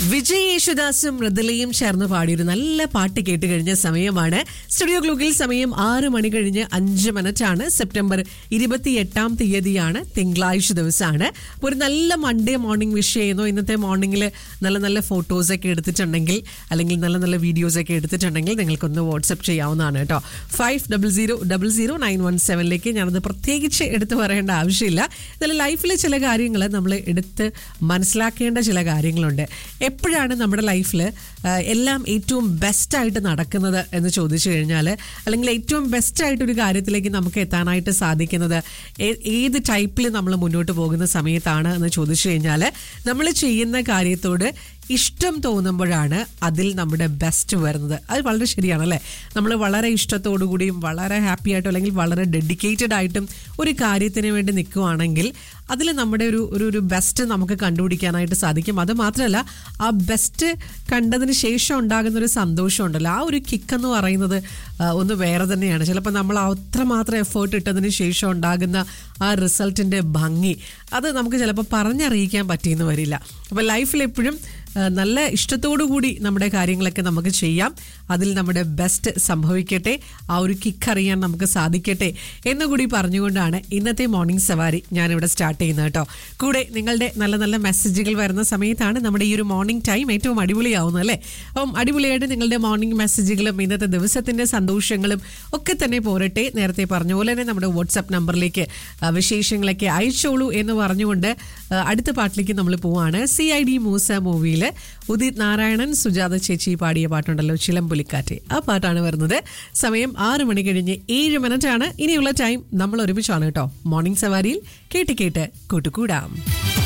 വിജയ് യേശുദാസും മൃദുലയും ചേർന്ന് പാടിയൊരു നല്ല പാട്ട് കേട്ട് കഴിഞ്ഞ സമയമാണ് സ്റ്റുഡിയോ ഗ്ലൂക്കിൽ സമയം ആറ് മണി കഴിഞ്ഞ് അഞ്ച് മിനിറ്റ് ആണ് സെപ്റ്റംബർ ഇരുപത്തിയെട്ടാം തീയതിയാണ് തിങ്കളാഴ്ച ദിവസമാണ് അപ്പോൾ ഒരു നല്ല മൺഡേ മോർണിംഗ് വിഷ് ചെയ്യുന്നു ഇന്നത്തെ മോർണിംഗിൽ നല്ല നല്ല ഫോട്ടോസ് ഒക്കെ എടുത്തിട്ടുണ്ടെങ്കിൽ അല്ലെങ്കിൽ നല്ല നല്ല വീഡിയോസ് ഒക്കെ എടുത്തിട്ടുണ്ടെങ്കിൽ നിങ്ങൾക്കൊന്ന് വാട്സപ്പ് ചെയ്യാവുന്നതാണ് കേട്ടോ five double zero double zero nine one സെവനിലേക്ക് ഞാനത് പ്രത്യേകിച്ച് എടുത്തു പറയേണ്ട ആവശ്യമില്ല ഇതിൽ ലൈഫിലെ ചില കാര്യങ്ങൾ നമ്മൾ എടുത്ത് മനസ്സിലാക്കേണ്ട ചില കാര്യങ്ങളുണ്ട് എപ്പോഴാണ് നമ്മുടെ ലൈഫിൽ എല്ലാം ഏറ്റവും ബെസ്റ്റായിട്ട് നടക്കുന്നത് എന്ന് ചോദിച്ചു കഴിഞ്ഞാൽ അല്ലെങ്കിൽ ഏറ്റവും ബെസ്റ്റായിട്ട് ഒരു കാര്യത്തിലേക്ക് നമുക്ക് എത്താനായിട്ട് സാധിക്കുന്നത് ഏ- ഏത് ടൈപ്പിൽ നമ്മൾ മുന്നോട്ട് പോകുന്ന സമയത്താണ് എന്ന് ചോദിച്ചു കഴിഞ്ഞാൽ നമ്മൾ ചെയ്യുന്ന കാര്യത്തോട് ഇഷ്ടം തോന്നുമ്പോഴാണ് അതിൽ നമ്മുടെ ബെസ്റ്റ് വരുന്നത് അത് വളരെ ശരിയാണ് അല്ലേ നമ്മൾ വളരെ ഇഷ്ടത്തോടു കൂടിയും വളരെ ഹാപ്പി ആയിട്ടും അല്ലെങ്കിൽ വളരെ ഡെഡിക്കേറ്റഡ് ആയിട്ടും ഒരു കാര്യത്തിന് വേണ്ടി നിൽക്കുവാണെങ്കിൽ അതിൽ നമ്മുടെ ഒരു ഒരു ഒരു ബെസ്റ്റ് നമുക്ക് കണ്ടുപിടിക്കാനായിട്ട് സാധിക്കും അത് മാത്രമല്ല ആ ബെസ്റ്റ് കണ്ടതിന് ശേഷം ഉണ്ടാകുന്ന ഒരു സന്തോഷം ഉണ്ടല്ലോ ആ ഒരു കിക്ക് എന്ന് പറയുന്നത് ആ, ഒന്ന് വേറെ തന്നെയാണ് ചിലപ്പോൾ നമ്മൾ അത്രമാത്രം എഫേർട്ട് ഇട്ടതിന് ശേഷം ഉണ്ടാകുന്ന ആ റിസൾട്ടിൻ്റെ ഭംഗി അത് നമുക്ക് ചിലപ്പോൾ പറഞ്ഞറിയിക്കാൻ പറ്റിയെന്ന് വരില്ല അപ്പോൾ ലൈഫിൽ എപ്പോഴും ആ, നല്ല ഇഷ്ടത്തോടു കൂടി നമ്മുടെ കാര്യങ്ങളൊക്കെ നമുക്ക് ചെയ്യാം അതിൽ നമ്മുടെ ബെസ്റ്റ് സംഭവിക്കട്ടെ ആ ഒരു കിക്ക് അറിയാൻ നമുക്ക് സാധിക്കട്ടെ എന്നുകൂടി പറഞ്ഞുകൊണ്ടാണ് ഇന്നത്തെ മോർണിംഗ് സവാരി ഞാനിവിടെ സ്റ്റാർട്ട് ചെയ്യുന്നത് കേട്ടോ കൂടെ നിങ്ങളുടെ നല്ല നല്ല മെസ്സേജുകൾ വരുന്ന സമയത്താണ് നമ്മുടെ ഈ ഒരു മോർണിംഗ് ടൈം ഏറ്റവും അടിപൊളിയാവുന്നത് അല്ലേ അപ്പം അടിപൊളിയായിട്ട് നിങ്ങളുടെ മോർണിംഗ് മെസ്സേജുകളും ഇന്നത്തെ ദിവസത്തിന്റെ സന്തോഷങ്ങളും ഒക്കെ തന്നെ പോരട്ടെ നേരത്തെ പറഞ്ഞ പോലെ തന്നെ നമ്മുടെ വാട്സപ്പ് നമ്പറിലേക്ക് ആ, വിശേഷങ്ങളൊക്കെ അയച്ചോളൂ എന്ന് പറഞ്ഞുകൊണ്ട് ആ, അടുത്ത പാട്ടിലേക്ക് നമ്മൾ പോവാണ് സി ഐ ഡി മൂസ മൂവിയിൽ ഉദിത് നാരായണൻ സുജാത ചേച്ചി പാടിയ പാട്ടുണ്ടല്ലോ ചിലമ്പുലിക്കാറ്റ് ആ പാട്ടാണ് വരുന്നത് സമയം ആറ് മണി കഴിഞ്ഞ് ഏഴ് മിനിറ്റ് ആണ് ഇനിയുള്ള ടൈം നമ്മൾ ഒരുമിച്ചാണ് കേട്ടോ മോർണിംഗ് സവാരിയിൽ കേട്ട് കേട്ട് കൂട്ടുകൂടാം